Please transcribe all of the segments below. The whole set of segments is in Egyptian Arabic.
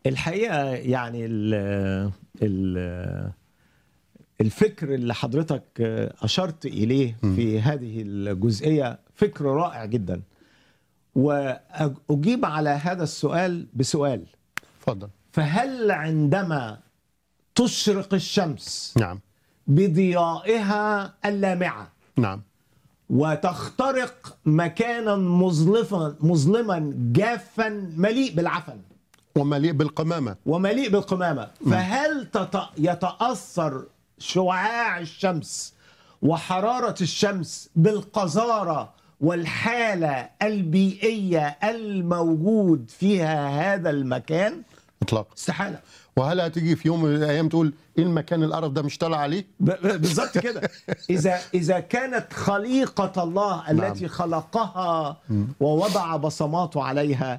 الحقيقه يعني ال ال الفكر اللي حضرتك اشرت اليه في هذه الجزئيه فكر رائع جدا واجيب على هذا السؤال بسؤال اتفضل فهل عندما تشرق الشمس نعم بضيائها اللامعه نعم وتخترق مكانا مظلفا مظلما جافا مليء بالعفن ومليء بالقمامة ومليء بالقمامة فهل تت... يتأثر شعاع الشمس وحرارة الشمس بالقذارة والحالة البيئية الموجود فيها هذا المكان اطلاقا استحالة وهل هتيجي في يوم من الايام تقول ايه المكان القرف ده مش طالع عليه ب- ب- بالظبط كده اذا اذا كانت خليقه الله التي خلقها ووضع بصماته عليها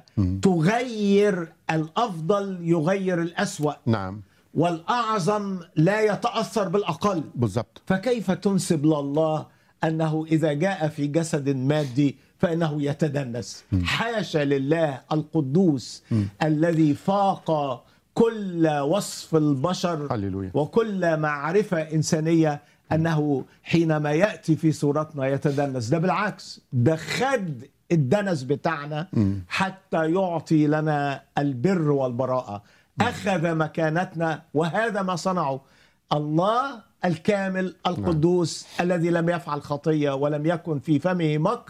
تغير الافضل يغير الاسوا نعم والاعظم لا يتاثر بالاقل بالظبط فكيف تنسب لله انه اذا جاء في جسد مادي فانه يتدنس حاشا لله القدوس الذي فاق كل وصف البشر هللويا. وكل معرفه انسانيه انه حينما ياتي في صورتنا يتدنس ده بالعكس ده خد الدنس بتاعنا حتى يعطي لنا البر والبراءه اخذ مكانتنا وهذا ما صنعه الله الكامل القدوس الذي لم يفعل خطيه ولم يكن في فمه مكر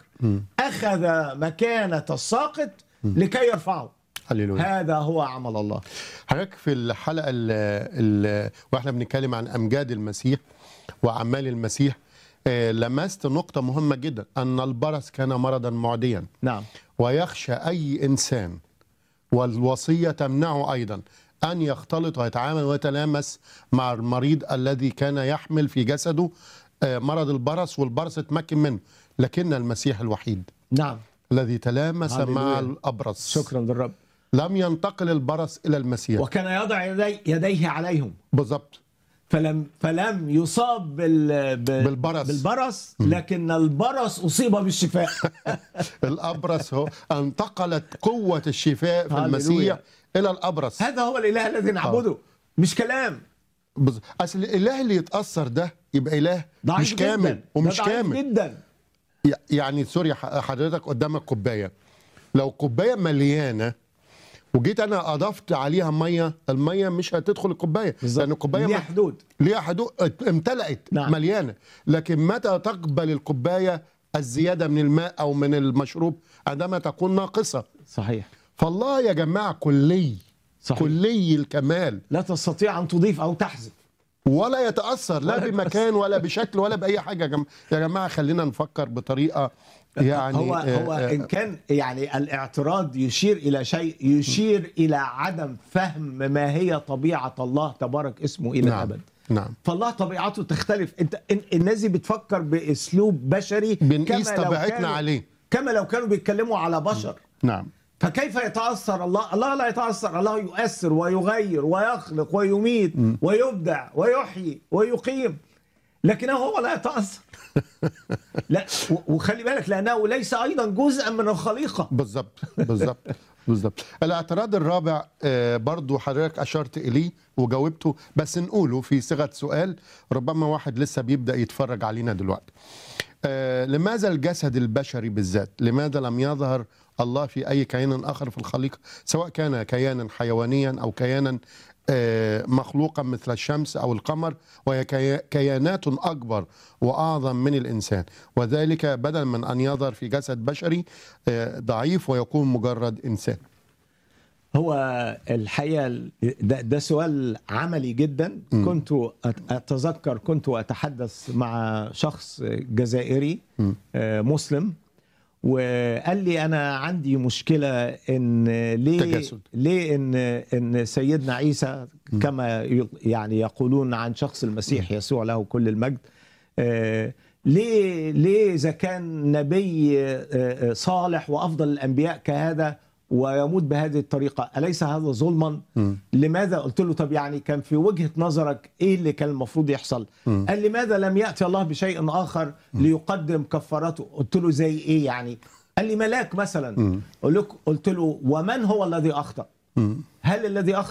اخذ مكانه الساقط لكي يرفعه هللويا هذا هو عمل الله حضرتك في الحلقة ال ال واحنا بنتكلم عن أمجاد المسيح وأعمال المسيح آه، لمست نقطة مهمة جدا أن البرص كان مرضا معديا نعم ويخشى أي إنسان والوصية تمنعه أيضا أن يختلط ويتعامل ويتلامس مع المريض الذي كان يحمل في جسده آه، مرض البرص والبرص اتمكن منه لكن المسيح الوحيد نعم الذي تلامس هللويا. مع الأبرص شكرا للرب لم ينتقل البرص إلى المسيح وكان يضع يدي يديه عليهم بالضبط فلم فلم يصاب بال بال- بالبرص. بالبرص لكن البرص اصيب بالشفاء الأبرص هو انتقلت قوة الشفاء في هللويا. المسيح إلى الأبرص هذا هو الاله الذي نعبده مش كلام بز- أصل الإله اللي يتأثر ده يبقى إله ضعيف مش كامل جدا. ومش ده ضعيف كامل جدا ي- يعني سوري ح- حضرتك قدامك كوبايه لو كوبايه مليانه وجيت انا اضفت عليها ميه الميه مش هتدخل الكوبايه لان الكوبايه ليها ما- حدود ليها حدود امتلأت نعم. مليانه لكن متى تقبل الكوبايه الزياده من الماء او من المشروب عندما تكون ناقصه صحيح فالله يا جماعه كلي صحيح. كلي الكمال لا تستطيع ان تضيف او تحذف ولا يتاثر لا ولا بمكان ولا بشكل ولا باي حاجه يا جماعه يا جماعه خلينا نفكر بطريقه يعني هو آه، هو آه، ان كان يعني الاعتراض يشير الى شيء يشير الى عدم فهم ما هي طبيعه الله تبارك اسمه الى نعم الابد نعم فالله طبيعته تختلف انت إن- الناس دي بتفكر باسلوب بشري بنقيس كما لو طبيعتنا كانوا- عليه كما لو كانوا بيتكلموا على بشر نعم فكيف يتاثر الله الله لا يتاثر الله يؤثر ويغير ويخلق ويميت ويبدع ويحيي ويقيم لكنه هو لا يتاثر لا و- وخلي بالك لانه ليس ايضا جزءا من الخليقه بالظبط بالظبط بالظبط الاعتراض الرابع آه، برضو حضرتك اشرت اليه وجاوبته بس نقوله في صيغه سؤال ربما واحد لسه بيبدا يتفرج علينا دلوقتي آه، لماذا الجسد البشري بالذات لماذا لم يظهر الله في اي كيان اخر في الخليقه سواء كان كيانا حيوانيا او كيانا آه، مخلوقا مثل الشمس او القمر وهي كي- كيانات اكبر واعظم من الانسان وذلك بدل من ان يظهر في جسد بشري آه، ضعيف ويكون مجرد انسان هو الحقيقه ده, ده سؤال عملي جدا كنت أت- اتذكر كنت اتحدث مع شخص جزائري آه، مسلم وقال لي انا عندي مشكله ان ليه تجسد. ليه ان ان سيدنا عيسى كما ي- يعني يقولون عن شخص المسيح يسوع له كل المجد آه، ليه ليه اذا كان نبي آه، آه، صالح وافضل الانبياء كهذا ويموت بهذه الطريقه اليس هذا ظلما لماذا قلت له طب يعني كان في وجهه نظرك ايه اللي كان المفروض يحصل قال لماذا لم ياتي الله بشيء اخر ليقدم كفارته قلت له زي ايه يعني قال لي ملاك مثلا قلت له قلت له ومن هو الذي اخطا هل الذي اخطا